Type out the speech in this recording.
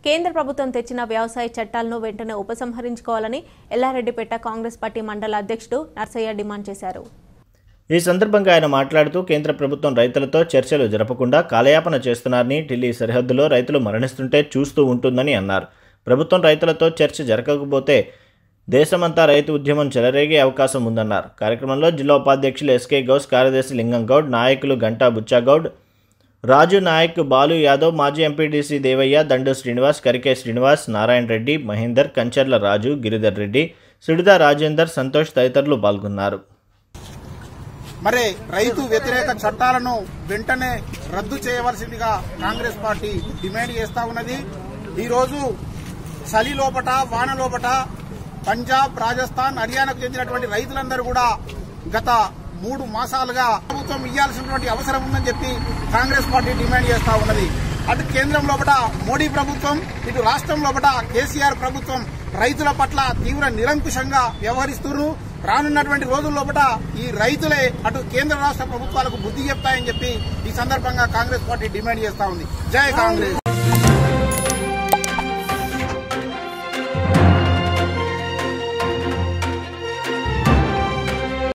కేంద్ర ప్రభుత్వం తెచ్చిన వ్యవసాయ చట్టాలను వెంటనే ఉపసంహరించుకోవాలని ఎల్లారెడ్డిపేట కాంగ్రెస్ పార్టీ మండల అధ్యక్షుడు నర్సయ్య డిమాండ్ చేశారు ఈ సందర్భంగా ఆయన మాట్లాడుతూ కేంద్ర ప్రభుత్వం రైతులతో చర్చలు జరపకుండా కాలయాపన చేస్తున్నారని ఢిల్లీ సరిహద్దులో రైతులు మరణిస్తుంటే చూస్తూ ఉంటుందని అన్నారు ప్రభుత్వం రైతులతో చర్చ జరగకపోతే దేశమంతా రైతు ఉద్యమం చెలరేగే అవకాశం ఉందన్నారు కార్యక్రమంలో జిల్లా ఉపాధ్యక్షులు ఎస్కే గౌస్ కార్యదర్శి లింగం గౌడ్ నాయకులు గంటా బుచ్చాగౌడ్ రాజు నాయక్ బాలు యాదవ్ మాజీ ఎంపీటీసీ దేవయ్య దండు శ్రీనివాస్ కరికే శ్రీనివాస్ నారాయణ రెడ్డి మహేందర్ కంచర్ల రాజు గిరిధర్ రెడ్డి సుడిదా రాజేందర్ సంతోష్ తదితరులు పాల్గొన్నారు మరి రైతు వ్యతిరేక చట్టాలను వెంటనే రద్దు చేయవలసిందిగా కాంగ్రెస్ పార్టీ డిమాండ్ చేస్తా ఉన్నది ఈ రోజు చలి లోపట వాన లోపట పంజాబ్ రాజస్థాన్ హర్యానాకు చెందినటువంటి రైతులందరూ కూడా గత మూడు మాసాలుగా ప్రభుత్వం ఇవ్వాల్సినటువంటి అవసరం ఉందని చెప్పి కాంగ్రెస్ పార్టీ డిమాండ్ చేస్తా ఉన్నది అటు కేంద్రం లోపల మోడీ ప్రభుత్వం ఇటు రాష్ట్రం లోపల కేసీఆర్ ప్రభుత్వం రైతుల పట్ల తీవ్ర నిరంకుశంగా వ్యవహరిస్తున్నారు రానున్నటువంటి రోజుల లోపల ఈ రైతులే అటు కేంద్ర రాష్ట్ర ప్రభుత్వాలకు బుద్ధి చెప్తాయని చెప్పి ఈ సందర్భంగా కాంగ్రెస్ పార్టీ డిమాండ్ చేస్తా ఉంది జై కాంగ్రెస్